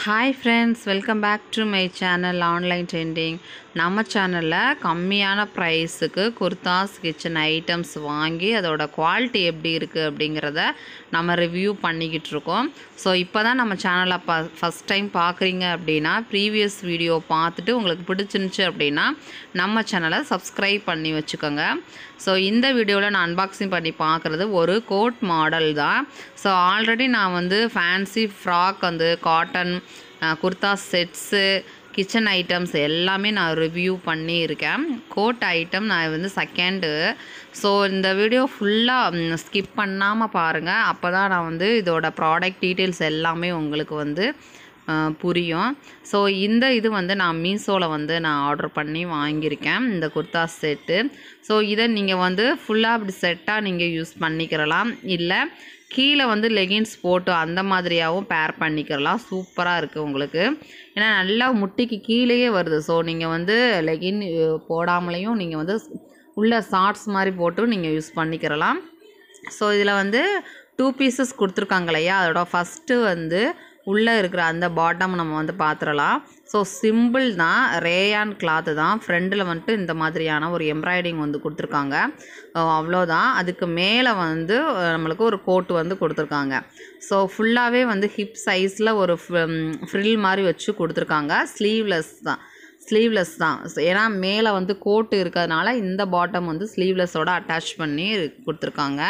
hi friends welcome back to my channel online trending நம்ம சேனலில் கம்மியான ப்ரைஸுக்கு குர்தாஸ் கிச்சன் ஐட்டம்ஸ் வாங்கி அதோட குவாலிட்டி எப்படி இருக்குது அப்படிங்கிறத நம்ம ரிவ்யூ பண்ணிக்கிட்டு இருக்கோம் ஸோ இப்போ தான் நம்ம சேனலை ப ஃபஸ்ட் டைம் பார்க்குறீங்க அப்படின்னா ப்ரீவியஸ் வீடியோ பார்த்துட்டு உங்களுக்கு பிடிச்சிருந்துச்சு அப்படின்னா நம்ம சேனலை சப்ஸ்கிரைப் பண்ணி வச்சுக்கோங்க ஸோ இந்த வீடியோவில் நான் அன்பாக்சிங் பண்ணி பார்க்குறது ஒரு கோட் மாடல் தான் ஸோ ஆல்ரெடி நான் வந்து ஃபேன்சி ஃப்ராக் வந்து cotton kurta sets kitchen items எல்லாமே நான் ரிவ்யூ பண்ணியிருக்கேன் கோட் ஐட்டம் நான் வந்து செகண்டு ஸோ இந்த வீடியோ ஃபுல்லாக ஸ்கிப் பண்ணாமல் பாருங்கள் அப்போ தான் நான் வந்து இதோட ப்ராடக்ட் டீட்டெயில்ஸ் எல்லாமே உங்களுக்கு வந்து அஹ், புரியும் ஸோ இந்த இது வந்து நான் மீஷோவில் வந்து நான் ஆர்டர் பண்ணி வாங்கியிருக்கேன் இந்த குர்தா செட்டு ஸோ இதை நீங்கள் வந்து ஃபுல்லாக அப்படி செட்டாக நீங்கள் யூஸ் பண்ணிக்கிறலாம் இல்லை கீழே வந்து லெகின்ஸ் போட்டு அந்த மாதிரியாகவும் பேர் பண்ணிக்கிறலாம் சூப்பராக இருக்குது உங்களுக்கு ஏன்னா நல்லா முட்டிக்கு கீழேயே வருது ஸோ நீங்கள் வந்து லெகின் போடாமலேயும் நீங்கள் வந்து உள்ள ஷார்ட்ஸ் மாதிரி போட்டு நீங்கள் யூஸ் பண்ணிக்கிறலாம் ஸோ இதில் வந்து டூ பீசஸ் கொடுத்துருக்காங்க இல்லையா அதோட ஃபஸ்ட்டு வந்து உள்ளே இருக்கிற அந்த பாட்டம் நம்ம வந்து பார்த்துடலாம் ஸோ சிம்பிள் தான் ரேயான் கிளாத்து தான் ஃப்ரண்டில் வந்துட்டு இந்த மாதிரியான ஒரு எம்ப்ராய்டிங் வந்து கொடுத்துருக்காங்க அஹ் அவ்வளோதான் அதுக்கு மேலே வந்து அஹ் நம்மளுக்கு ஒரு கோட் வந்து கொடுத்துருக்காங்க ஸோ ஃபுல்லாகவே வந்து ஹிப் சைஸில் ஒரு ஃப்ரில் மாதிரி வச்சு கொடுத்துருக்காங்க ஸ்லீவ்லெஸ் தான் ஸ்லீவ்லெஸ் தான் So, ஏன்னா மேலே வந்து கோட்டு இருக்கிறதுனால இந்த பாட்டம் வந்து ஸ்லீவ்லெஸ்ஸோட அட்டாச் பண்ணி கொடுத்துருக்காங்க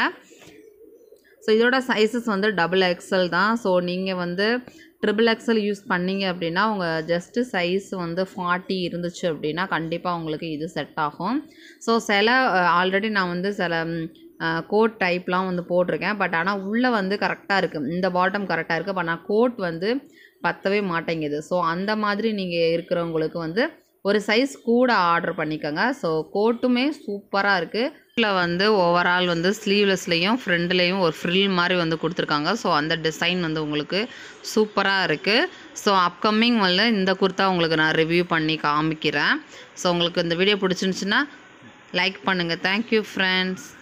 ஸோ இதோட சைஸஸ் வந்து டபுள் எக்ஸல் தான் ஸோ நீங்கள் வந்து ட்ரிபிள் எக்ஸல் யூஸ் பண்ணீங்க அப்படின்னா உங்கள் ஜஸ்ட்டு சைஸ் வந்து ஃபார்ட்டி இருந்துச்சு அப்படின்னா கண்டிப்பாக உங்களுக்கு இது செட் ஆகும் ஸோ சில ஆல்ரெடி நான் வந்து சில கோட் டைப்லாம் வந்து போட்டிருக்கேன் பட் ஆனால் உள்ளே வந்து கரெக்டாக இருக்குது இந்த பாட்டம் கரெக்டாக இருக்குது பட் ஆனால் கோட் வந்து பத்தவே மாட்டேங்குது ஸோ அந்த மாதிரி நீங்கள் இருக்கிறவங்களுக்கு வந்து ஒரு சைஸ் கூட ஆர்டர் பண்ணிக்கோங்க ஸோ கோட்டுமே சூப்பராக இருக்குது இதில் வந்து ஓவரால் வந்து ஸ்லீவ்லெஸ்லேயும் ஃப்ரண்ட்லேயும் ஒரு ஃப்ரில் மாதிரி வந்து கொடுத்துருக்காங்க ஸோ அந்த டிசைன் வந்து உங்களுக்கு சூப்பராக இருக்குது ஸோ அப்கமிங் வந்து இந்த குர்த்தா உங்களுக்கு நான் ரிவ்யூ பண்ணி காமிக்கிறேன் ஸோ உங்களுக்கு இந்த வீடியோ பிடிச்சிருந்துச்சுன்னா லைக் பண்ணுங்கள் தேங்க்யூ ஃப்ரெண்ட்ஸ்